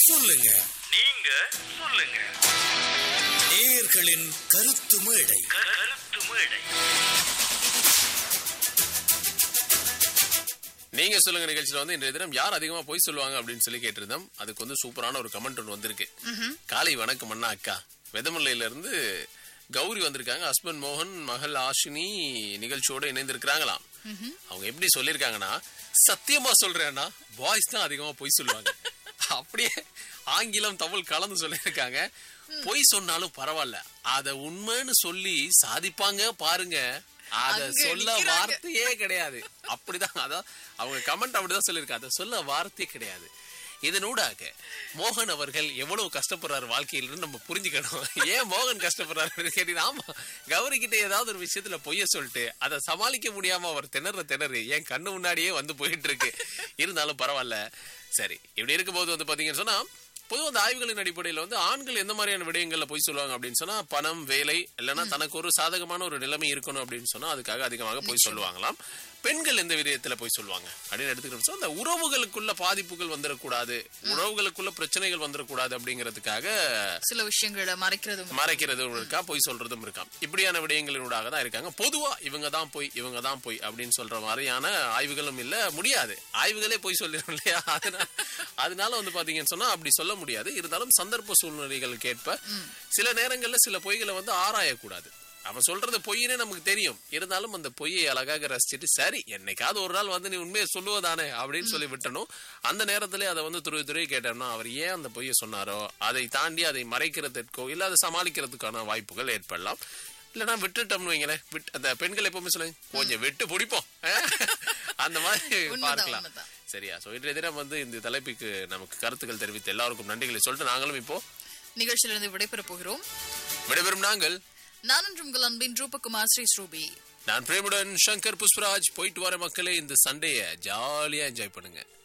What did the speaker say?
சொல்லுங்க நீங்க சொல்லுங்க நேயர்களின் கருத்து மேடை கருத்து மேடை நீங்க சொல்லுங்க நிகழ்ச்சியில வந்து இன்றைய தினம் யார் அதிகமா போய் சொல்லுவாங்க அப்படின்னு சொல்லி கேட்டிருந்தோம் அதுக்கு வந்து சூப்பரான ஒரு கமெண்ட் ஒன்று வந்திருக்கு காலை வணக்கம் அண்ணா அக்கா வெதமுல்லையில இருந்து கௌரி வந்திருக்காங்க ஹஸ்பண்ட் மோகன் மகள் ஆஷினி நிகழ்ச்சியோட இணைந்திருக்கிறாங்களாம் அவங்க எப்படி சொல்லியிருக்காங்கன்னா சத்தியமா சொல்றேன்னா பாய்ஸ் தான் அதிகமா பொய் சொல்லுவாங்க அப்படியே ஆங்கிலம் தமிழ் கலந்து சொல்லியிருக்காங்க பொய் சொன்னாலும் பரவாயில்ல அத உண்மைன்னு சொல்லி சாதிப்பாங்க பாருங்க அத அங்க சொல்ல நிக்கிறாங்க. வார்த்தையே கிடையாது அப்படிதான் அதான் அவங்க கமெண்ட் அப்படிதான் சொல்லியிருக்காங்க அதை சொல்ல வார்த்தையே கிடையாது இதனூடாக மோகன் அவர்கள் எவ்வளவு கஷ்டப்படுறாரு வாழ்க்கையில நம்ம புரிஞ்சுக்கணும் ஏன் மோகன் கஷ்டப்படுறாரு கேட்டீங்கன்னா ஆமா கௌரி கிட்ட ஏதாவது ஒரு விஷயத்துல பொய்ய சொல்லிட்டு அதை சமாளிக்க முடியாம அவர் திணற திணறு என் கண்ணு முன்னாடியே வந்து போயிட்டு இருக்கு இருந்தாலும் பரவாயில்ல சரி இப்படி இருக்கும்போது வந்து பாத்தீங்கன்னு சொன்னா பொதுவாக அந்த ஆய்வுகளின் அடிப்படையில் வந்து ஆண்கள் எந்த மாதிரியான விடயங்கள்ல போய் சொல்லுவாங்க அப்படின்னு சொன்னா பணம் வேலை இல்லைன்னா தனக்கு ஒரு சாதகமான ஒரு நிலைமை இருக்கணும் அப்படின்னு சொன்னா அதுக்காக அதிகமாக போய் சொல்லுவாங்களாம் பெண்கள் எந்த விதயத்துல போய் சொல்லுவாங்க அப்படின்னு எடுத்துக்கிட்டோம் சொன்னா, அந்த உறவுகளுக்குள்ள பாதிப்புகள் வந்துடக்கூடாது உறவுகளுக்குள்ள பிரச்சனைகள் வந்துடக்கூடாது அப்படிங்கிறதுக்காக சில விஷயங்களை மறைக்கிறதும் மறைக்கிறதும் இருக்கா பொய் சொல்றதும் இருக்கா இப்படியான விடயங்களினூடாக தான் இருக்காங்க பொதுவா இவங்க தான் போய் இவங்க தான் போய் அப்படின்னு சொல்ற மாதிரியான ஆய்வுகளும் இல்ல முடியாது ஆய்வுகளே போய் சொல்லிடும் இல்லையா அதனால அதனால வந்து பாத்தீங்கன்னு சொன்னா அப்படி சொல்ல முடியாது இருந்தாலும் சந்தர்ப்ப சூழ்நிலைகளுக்கு ஏற்ப சில நேரங்கள்ல சில பொய்களை வந்து ஆராயக்கூடாது அவன் சொல்றது பொய்னே நமக்கு தெரியும் இருந்தாலும் அந்த பொய்யை அழகாக ரசிச்சுட்டு சரி என்னைக்காவது ஒரு நாள் வந்து நீ உண்மையை சொல்லுவதானே அப்படின்னு சொல்லி விட்டணும் அந்த நேரத்திலே அதை வந்து துருவி துருவி கேட்டோம்னா அவர் ஏன் அந்த பொய்யை சொன்னாரோ அதை தாண்டி அதை மறைக்கிறதுக்கோ இல்ல அதை சமாளிக்கிறதுக்கான வாய்ப்புகள் ஏற்படலாம் இல்லைன்னா விட்டுட்டோம்னு வைங்களேன் விட்டு அந்த பெண்கள் எப்பவுமே சொல்லுங்க கொஞ்சம் விட்டு பிடிப்போம் அஹ்? அந்த மாதிரி உண்மைதான், பார்க்கலாம் உண்மைதான். சரியா சோ இன்றைய தினம் வந்து இந்த தலைப்புக்கு நமக்கு கருத்துக்கள் தெரிவித்த எல்லாருக்கும் நன்றிகளை சொல்லிட்டு நாங்களும் இப்போ நிகழ்ச்சியிலிருந்து விடைபெறப் போகிறோம் விடைபெறும் நாங்கள் நான் என்று உங்கள் அன்பின் ரூபகுமார் ஸ்ரீ ஸ்ரூபி நான் பிரேமுடன் சங்கர் புஷ்பராஜ் போயிட்டு வர மக்களே இந்த சண்டைய ஜாலியா என்ஜாய் பண்ணுங்க